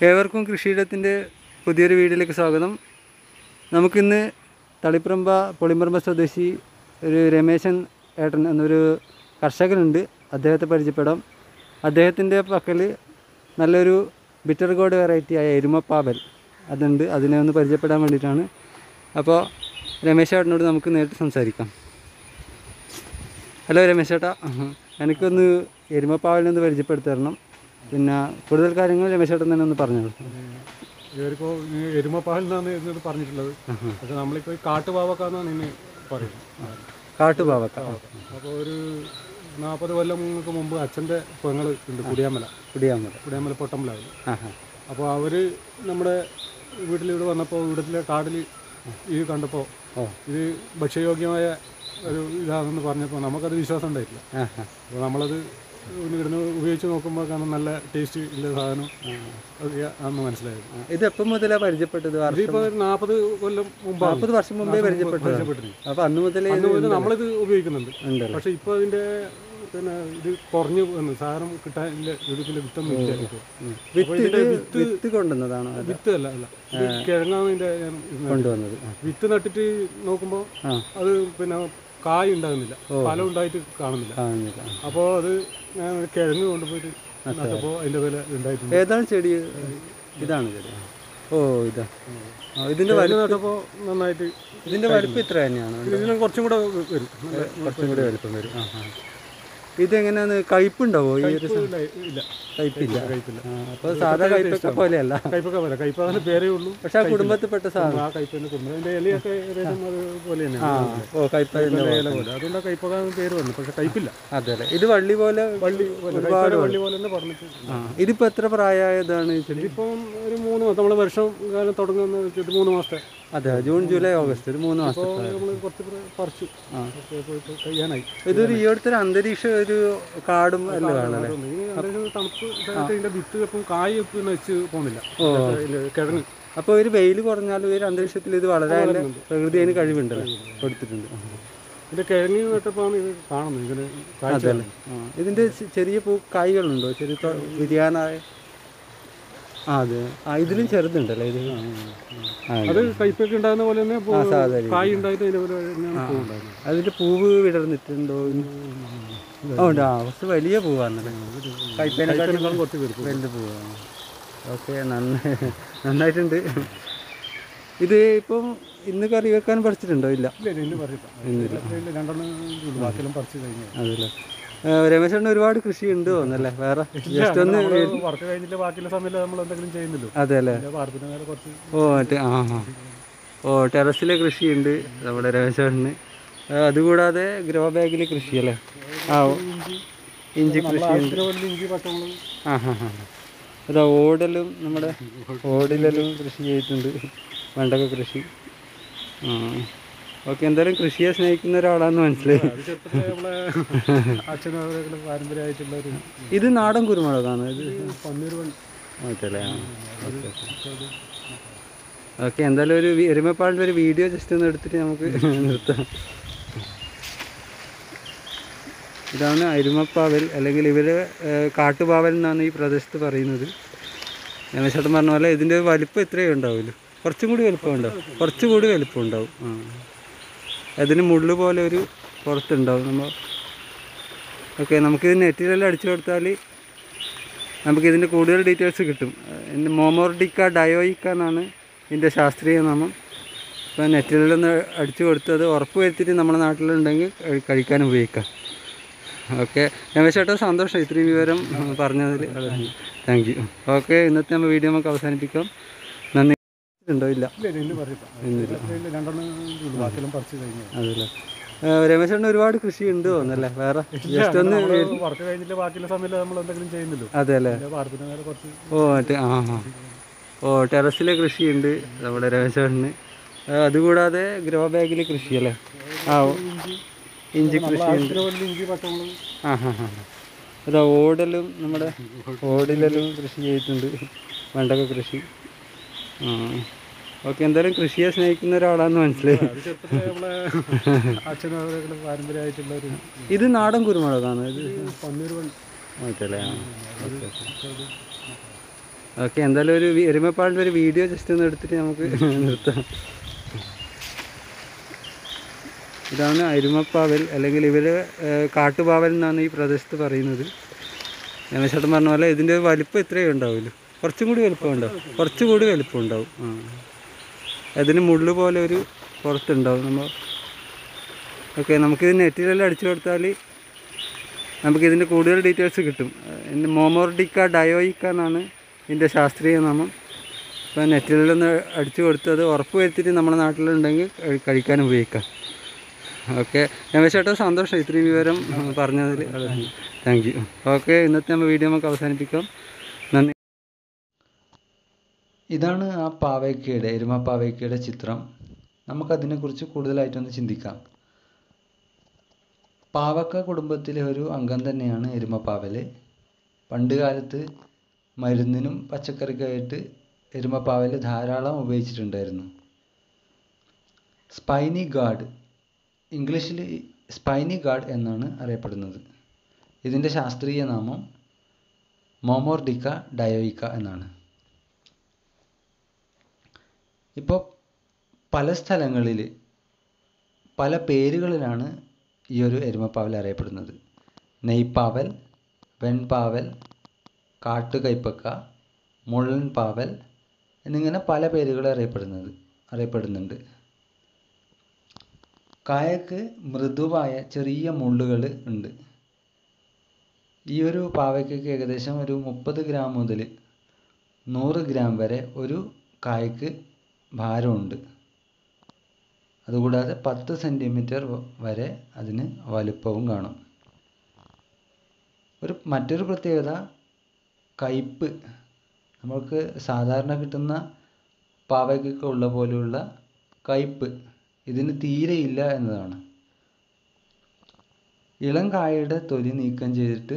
ഏവർക്കും കൃഷിയിടത്തിൻ്റെ പുതിയൊരു വീഡിയോയിലേക്ക് സ്വാഗതം നമുക്കിന്ന് തളിപ്പറമ്പ പൊളിമറമ്പ സ്വദേശി ഒരു രമേശൻ ഏട്ടൻ എന്നൊരു കർഷകനുണ്ട് അദ്ദേഹത്തെ പരിചയപ്പെടാം അദ്ദേഹത്തിൻ്റെ പക്കൽ നല്ലൊരു ബിറ്റർ ഗോഡ് വെറൈറ്റി ആയ എരുമപ്പാവൽ അതുണ്ട് അതിനെ ഒന്ന് പരിചയപ്പെടാൻ വേണ്ടിയിട്ടാണ് അപ്പോൾ രമേശ് ഏട്ടനോട് നമുക്ക് നേരിട്ട് സംസാരിക്കാം ഹലോ രമേശ് ചേട്ടാ എനിക്കൊന്ന് എരുമപ്പാവലിനൊന്ന് പരിചയപ്പെടുത്തി തരണം പിന്നെ കൂടുതൽ കാര്യങ്ങൾ രമേശ് ചേട്ടൻ തന്നെ ഒന്ന് പറഞ്ഞോളൂ ഇവരിപ്പോ ഈ എരുമപ്പാൽ എന്നാണ് ഇതിനകത്ത് പറഞ്ഞിട്ടുള്ളത് പക്ഷെ നമ്മളിപ്പോ ഈ കാട്ടുപാവക്കാന്നാണ് ഇന്ന് പറയുന്നത് കാട്ടുപാവക്ക അപ്പോൾ ഒരു നാൽപ്പത് കൊല്ലങ്ങൾക്ക് മുമ്പ് അച്ഛൻ്റെ പെങ്ങൾ ഉണ്ട് കുടിയാമല കുടിയാമല കുടിയാമല പൊട്ടമ്പലായി ആ ഹാ അപ്പോൾ അവർ നമ്മുടെ വീട്ടിൽ ഇവിടെ വന്നപ്പോൾ ഇവിടത്തിലെ കാടിൽ ഇത് കണ്ടപ്പോൾ ഓ ഇത് ഭക്ഷ്യയോഗ്യമായ ഒരു ഇതാണെന്ന് പറഞ്ഞപ്പോൾ നമുക്കത് വിശ്വാസം ഉണ്ടായിട്ടില്ല ആ ഹാ അപ്പോൾ നമ്മളത് ഒന്ന് ഇവിടുന്ന് ഉപയോഗിച്ച് നോക്കുമ്പോൾ കാരണം നല്ല ടേസ്റ്റ് ഉള്ള സാധനം ഒക്കെ ആണെന്ന് മനസ്സിലായത് ഇത് എപ്പം മുതലാണ് പരിചയപ്പെട്ടത് വർഷം ഇതിപ്പോൾ ഒരു നാൽപ്പത് കൊല്ലം മുമ്പാണ് നാൽപ്പത് വർഷം മുമ്പേ പരിചയപ്പെട്ടത് പരിചയപ്പെട്ടിരുന്നു. അപ്പോൾ അന്ന് മുതലേ അന്ന് മുതൽ നമ്മളിത് ഉപയോഗിക്കുന്നുണ്ട് ഉണ്ടല്ലോ പക്ഷെ ഇപ്പോൾ ഇതിന്റെ പിന്നെ ഇത് കുറഞ്ഞു വന്നു സാധനം കിട്ടാൻ ഇതിൽ വിത്തൊന്നും ഇല്ല ഇപ്പോൾ വിത്ത് ഇത് വിത്ത് കൊണ്ടുവന്നതാണോ അത് വിത്ത് അല്ല അല്ല ഇത് കിഴങ്ങാണ് ഇതിന്റെ ഞാൻ ഇത് കൊണ്ടുവന്നത് ആ. വിത്ത് നട്ടിട്ട് നോക്കുമ്പോൾ ആ. അത് പിന്നെ കായ് ഉണ്ടാകുന്നില്ല ഫലം ഉണ്ടായിട്ട് കാണുന്നില്ല കാണുന്നില്ല അപ്പോൾ അത് ഞാൻ കിഴങ്ങ് കൊണ്ടുപോയിട്ട് നട്ടപ്പോൾ അതിന്റെ വില ഉണ്ടായിട്ടുണ്ട് ഏതാണ് ചെടി ഇതാണ് ചെടി ഓ ഇതാ ആ, ഇതിന്റെ കിഴങ്ങ് നട്ടപ്പോൾ നന്നായിട്ട് ഇതിന്റെ വലിപ്പം ഇത്ര തന്നെയാണ് ഇതിനും കുറച്ചും കൂടെ വരും നല്ല കുറച്ചും കൂടി വലിപ്പം വരും ആ ആ ഇതെങ്ങനെയാണ് കയ്പുണ്ടാവോ ഈ ഒരു കയ്പ്പ് ഇല്ല ഇല്ല കയ്പില്ല കയ്പ്പില്ല അപ്പോൾ സാധാ കയ്പൊക്കെ പോലെയല്ല കയ്പ്പൊക്കെ വരാം കയ്പ്പ് അതിന് പേരേ ഉള്ളൂ പക്ഷെ ആ കുടുംബത്തിൽപ്പെട്ട സാധനം ആ കയ്പ്പിന്റെ കുടുംബം അതിന്റെ ഇലയൊക്കെ ഏകദേശം അതുപോലെ ആ തന്നെയാണ് ഓ കയ്പതിന്റെ ഇല പോലെ അതുകൊണ്ട് ആ കയ്പ്പൊക്കെ പേര് വന്നു പക്ഷെ കയ്പ്പില്ല അതെ അല്ലേ ഇത് വള്ളി പോലെ വള്ളി പോലെ കയ്പ്പയുടെ വള്ളി പോലെ തന്നെ പറഞ്ഞിട്ട് ആ ഇതിപ്പോ എത്ര പ്രായമായതാണ് ഈ ചെടി ഇതിപ്പം ഒരു മൂന്ന് മാസം നമ്മൾ വർഷം കാലം തുടങ്ങുന്ന വെച്ചിട്ട് മൂന്ന് മാസത്തെ അതെ ജൂൺ ജൂലൈ ഓഗസ്റ്റ് ഒരു മൂന്ന് മാസം അപ്പോൾ നമ്മൾ കുറച്ച് പ്ര- പറിച്ചു കുറച്ച് ഇപ്പോൾ ഇപ്പോൾ കഴിയാനായി ഇതൊരു ഈ അടുത്തൊരു അന്തരീക്ഷം ഒരു കാടും എല്ലാം ആണല്ലേ അതുകൊണ്ട് ഇനി എന്തെങ്കിലും തണുപ്പ് ഇതായിട്ട് ഇതിന്റെ വിത്ത് ഇപ്പം കായ് പിന്നെ വെച്ച് പോകുന്നില്ല ഇതില് കിഴങ്ങ് അപ്പോൾ ഒരു വെയിൽ കുറഞ്ഞാലും ഒരു അന്തരീക്ഷത്തിൽ ഇത് വളരാൻ പ്രകൃതി അതിന് കഴിവുണ്ടല്ലോ കൊടുത്തിട്ടുണ്ട് ഇതിന്റെ കിഴങ്ങ് നട്ടപ്പോഴാണ് ഇത് കാണുന്നത് ഇതിന് കാഴ്ച അതല്ലേ ആ ഇതിന്റെ ചെ- ചെറിയ പൂ കായ്കളുണ്ടോ ചെറിയ തൊ- വ്യതിയാനായ ആ അതെ ആ ഇതിലും ചെറുതുണ്ടല്ലേ ഇത് ആ അത് കയ്പ്പൊക്കെ ഉണ്ടാകുന്ന പോലെ തന്നെ പൂ- സാധാ കായ് ഉണ്ടായിട്ട് ഇതിന്റെ പോലെ തന്നെയാണ് പൂ ഉണ്ടാകുന്നത് അതിന്റെ പൂവ് വിടർന്നിട്ടുണ്ടോ ആ ഉണ്ട് ആ കുറച്ച് വലിയ പൂവാണല്ലേ കൈപ്പേനെക്കാട്ടും കയ്പ്പിനേക്കാളും കുറച്ച് പേർക്ക് വലുത് പൂവാണ് ഓക്കെ നന്നായി നന്നായിട്ടുണ്ട് ഇത് ഇപ്പം ഇന്ന് കറി വെക്കാൻ പഠിച്ചിട്ടുണ്ടോ ഇല്ല ഇല്ല ഇല്ല, ഇന്ന് പറിച്ചില്ല ഇല്ല, രണ്ടെണ്ണം ഉള്ളൂ. ബാക്കിയെല്ലാം പറിച്ച് കഴിഞ്ഞു അതല്ലേ രമേശേട്ടന് ഒരുപാട് കൃഷി ഉണ്ട് തോന്നല്ലേ വേറെ ജസ്റ്റ് ഒന്ന് വർക്ക് കഴിഞ്ഞിട്ട് ബാക്കിയുള്ള സമയത്ത് നമ്മൾ എന്തെങ്കിലും ചെയ്യുന്നില്ലോ അതെ അല്ലേ പിന്നെ പാടത്തിന് മേലെ കുറച്ച് ഓ മറ്റേ ആ ആ ഓ ടെറസിലെ കൃഷിയുണ്ട് നമ്മുടെ രമേശേട്ടന് ആ, അതുകൂടാതെ ഗ്രോ ബാഗിൽ കൃഷി അല്ലേ ആ ഓ. ഇഞ്ചി കൃഷി ആവശ്യത്തിന് വേണ്ടി ഇഞ്ചി പച്ചമുളക് ആ ഹാ ഹാ അതാ ഓടലും നമ്മുടെ ഓടിലെല്ലാം കൃഷി ചെയ്തിട്ടുണ്ട് വെണ്ടക്ക കൃഷി ആ ഓക്കെ എന്തായാലും കൃഷിയെ സ്നേഹിക്കുന്ന ഒരാളാന്ന് മനസ്സിലായി അത് ചെറുപ്പത്തിലെ നമ്മളെ അച്ഛനും അവരൊക്കെ പാരമ്പര്യമായിട്ടുള്ള ഒരു ഇത് നാടൻ കുരുമുളകാണ് ഇത് പന്നീർ വണ്ടി ഓക്കെ ഓക്കെ എന്തായാലും ഒരു വി- എരുമപ്പാടിൻ്റെ ഒരു വീഡിയോ ജസ്റ്റ് ഒന്ന് എടുത്തിട്ട് നമുക്ക് നിർത്താം ഇതാണ് അരുമപ്പാവൽ അല്ലെങ്കിൽ ഇവർ കാട്ടുപാവൽ എന്നാണ് ഈ പ്രദേശത്ത് പറയുന്നത് രമേശേട്ടൻ പറഞ്ഞ പോലെ ഇതിൻ്റെ വലിപ്പം ഇത്രയേ ഉണ്ടാവുള്ളൂ കുറച്ചും കൂടി വലിപ്പം ഉണ്ടാവും കുറച്ചും കൂടി വലിപ്പം ഉണ്ടാവും ആ അതിന് മുള്ളു പോലെ ഒരു പുറത്തുണ്ടാവും നമ്മൾ ഓക്കെ നമുക്കിത് നെറ്റിലെല്ലാം അടിച്ചു കൊടുത്താൽ നമുക്ക് ഇതിൻ്റെ കൂടുതൽ ഡീറ്റെയിൽസ് കിട്ടും എൻ്റെ മോമോർഡിക്ക ഡയോയിക്ക എന്നാണ് ഇതിൻ്റെ ശാസ്ത്രീയ നാമം ഇപ്പോൾ നെറ്റിലൊന്ന് അടിച്ചു കൊടുത്ത് അത് ഉറപ്പ് വരുത്തിയിട്ട് നമ്മുടെ നാട്ടിലുണ്ടെങ്കിൽ കഴി- കഴിക്കാൻ ഉപയോഗിക്കാം ഓക്കെ രമേശ് ചേട്ടാ സന്തോഷം ഇത്രയും വിവരം ഉം, പറഞ്ഞതിൽ താങ്ക് യു ഓക്കെ ഇന്നത്തെ നമ്മൾ വീഡിയോ നമുക്ക് അവസാനിപ്പിക്കാം നന്ദി ഉണ്ടോ ഇല്ല ഇല്ല ഇല്ല, ഇന്ന് പറിച്ചില്ല ഇന്നില്ല ഇല്ല, രണ്ടെണ്ണം ഉള്ളൂ. ബാക്കിയെല്ലാം പറിച്ച് കഴിഞ്ഞു അതല്ലേ രമേശ് ചേട്ടന് ഒരുപാട് കൃഷി ഉണ്ട് തോന്നല്ലേ വേറെ ജസ്റ്റ് ഒന്ന് വർക്ക് കഴിഞ്ഞിട്ട് ബാക്കിയുള്ള സമയത്ത് നമ്മൾ എന്തെങ്കിലും ചെയ്യുന്നില്ലോ അതെ അല്ലേ പിന്നെ പാടത്തിന് മേലെ കുറച്ച് ഓ മറ്റേ ആ ആ ഓ ടെറസിലെ കൃഷിയുണ്ട് നമ്മുടെ രമേശേട്ടന് ആ, അതുകൂടാതെ ഗ്രോ ബാഗിൽ കൃഷി അല്ലേ ആ ഓ. ഇഞ്ചി കൃഷിയുണ്ട് ആവശ്യത്തിന് വേണ്ടി ഇഞ്ചി പച്ചമുളക് ആ ഹാ ഹാ അതാ ഓടലും നമ്മുടെ ഓടിലെല്ലാം കൃഷി ചെയ്തിട്ടുണ്ട് വെണ്ടക്ക കൃഷി ആ ഓക്കെ എന്തായാലും കൃഷിയെ സ്നേഹിക്കുന്ന ഒരാളാന്ന് മനസ്സിലായി അത് ചെറുപ്പത്തിലെ നമ്മളെ അച്ഛനും അവരൊക്കെ പാരമ്പര്യമായിട്ടുള്ള ഒരു ഇത് നാടൻ കുരുമുളകാണ് ഇത് പന്നീർ വണ്ടി ഓക്കെ അല്ലേ ആ ഓക്കെ ഓക്കെ എന്തായാലും ഒരു വി- എരുമപ്പാടിൻ്റെ ഒരു വീഡിയോ ജസ്റ്റ് ഒന്ന് എടുത്തിട്ട് നമുക്ക് നിർത്താം ഇതാണ് അരുമപ്പാവൽ അല്ലെങ്കിൽ ഇവർ കാട്ടുപാവൽ എന്നാണ് ഈ പ്രദേശത്ത് പറയുന്നത് രമേശേട്ടൻ പറഞ്ഞ പോലെ ഇതിൻ്റെ വലിപ്പം ഇത്രയേ ഉണ്ടാവുള്ളൂ കുറച്ചും കൂടി വലിപ്പം ഉണ്ടാവും കുറച്ചുകൂടി വലിപ്പം ഉണ്ടാവും ആ അതിന് മുള്ളു പോലെ ഒരു പുറത്തുണ്ടാവും നമ്മൾ ഓക്കെ നമുക്കിത് നെറ്റിലെല്ലാം അടിച്ചു കൊടുത്താൽ നമുക്കിതിൻ്റെ കൂടുതൽ ഡീറ്റെയിൽസ് കിട്ടും ഇതിൻ്റെ മോമോർഡിക്ക ഡയോയിക്ക എന്നാണ് ഇതിൻ്റെ ശാസ്ത്രീയ നാമം അപ്പോൾ നെറ്റിലൊന്ന് അടിച്ചു കൊടുത്ത് അത് ഉറപ്പ് വരുത്തിയിട്ട് നമ്മുടെ നാട്ടിലുണ്ടെങ്കിൽ കഴി- കഴിക്കാൻ ഉപയോഗിക്കാം ഓക്കെ രമേശേട്ടാ സന്തോഷം ഇത്രയും വിവരം ഉം, പറഞ്ഞതിൽ താങ്ക് യു ഓക്കെ ഇന്നത്തെ നമ്മൾ വീഡിയോ നമുക്ക് അവസാനിപ്പിക്കാം നന്ദി ഇതാണ് ആ പാവയ്ക്കയുടെ എരുമ പാവയ്ക്കയുടെ ചിത്രം നമുക്കതിനെക്കുറിച്ച് കൂടുതലായിട്ടൊന്ന് ചിന്തിക്കാം പാവക്ക കുടുംബത്തിലെ ഒരു അംഗം തന്നെയാണ് എരുമപ്പാവൽ പണ്ട് കാലത്ത് മരുന്നിനും പച്ചക്കറിക്കായിട്ട് എരുമപ്പാവൽ ധാരാളം ഉപയോഗിച്ചിട്ടുണ്ടായിരുന്നു സ്പൈനി ഗാർഡ് ഇംഗ്ലീഷിൽ സ്പൈനി ഗാർഡ് എന്നാണ് അറിയപ്പെടുന്നത് ഇതിൻ്റെ ശാസ്ത്രീയ നാമം മോമോർഡിക്ക ഡയോയിക്ക എന്നാണ് ഇപ്പോൾ പല സ്ഥലങ്ങളിൽ പല പേരുകളിലാണ് ഈ ഒരു എരുമപ്പാവൽ അറിയപ്പെടുന്നത് നെയ്പ്പാവൽ വെൺപാവൽ കാട്ടുകൈപ്പക്ക മുള്ളൻ പാവൽ എന്നിങ്ങനെ പല പേരുകൾ അറിയപ്പെടുന്നത് അറിയപ്പെടുന്നുണ്ട് കായക്ക് മൃദുവായ ചെറിയ മുള്ളുകൾ ഉണ്ട് ഈ ഒരു പാവയ്ക്കൊക്കെ ഏകദേശം ഒരു മുപ്പത് ഗ്രാം മുതൽ നൂറ് ഗ്രാം വരെ ഒരു കായ്ക്ക് ഭാരമുണ്ട് അതുകൂടാതെ പത്ത് സെൻറ്റിമീറ്റർ വരെ അതിന് വലുപ്പവും കാണും ഒരു മറ്റൊരു പ്രത്യേകത കയ്പ്പ് നമ്മൾക്ക് സാധാരണ കിട്ടുന്ന പാവയ്ക്കൊക്കെ ഉള്ള പോലെയുള്ള കയ്പ്പ് ഇതിന് തീരെയില്ല എന്നതാണ് ഇളം കായയുടെ തൊലി നീക്കം ചെയ്തിട്ട്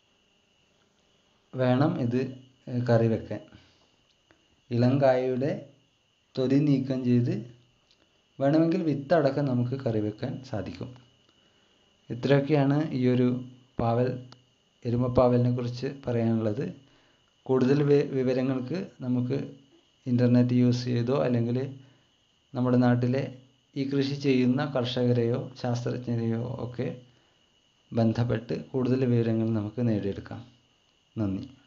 വേണം ഇത് ഏഹ് കറി വെക്കാൻ ഇളം കായയുടെ തൊലി നീക്കം ചെയ്ത് വേണമെങ്കിൽ വിത്തടക്കം നമുക്ക് കറി വെക്കാൻ സാധിക്കും ഇത്രയൊക്കെയാണ് ഈ ഒരു പാവൽ എരുമപ്പാവലിനെ കുറിച്ച് പറയാനുള്ളത് കൂടുതൽ വി- വിവരങ്ങൾക്ക് നമുക്ക് ഇൻ്റർനെറ്റ് യൂസ് ചെയ്തോ അല്ലെങ്കിൽ നമ്മുടെ നാട്ടിലെ ഈ കൃഷി ചെയ്യുന്ന കർഷകരെയോ ശാസ്ത്രജ്ഞരെയോ ഒക്കെ ബന്ധപ്പെട്ട് കൂടുതൽ വിവരങ്ങൾ നമുക്ക് നേടിയെടുക്കാം നന്ദി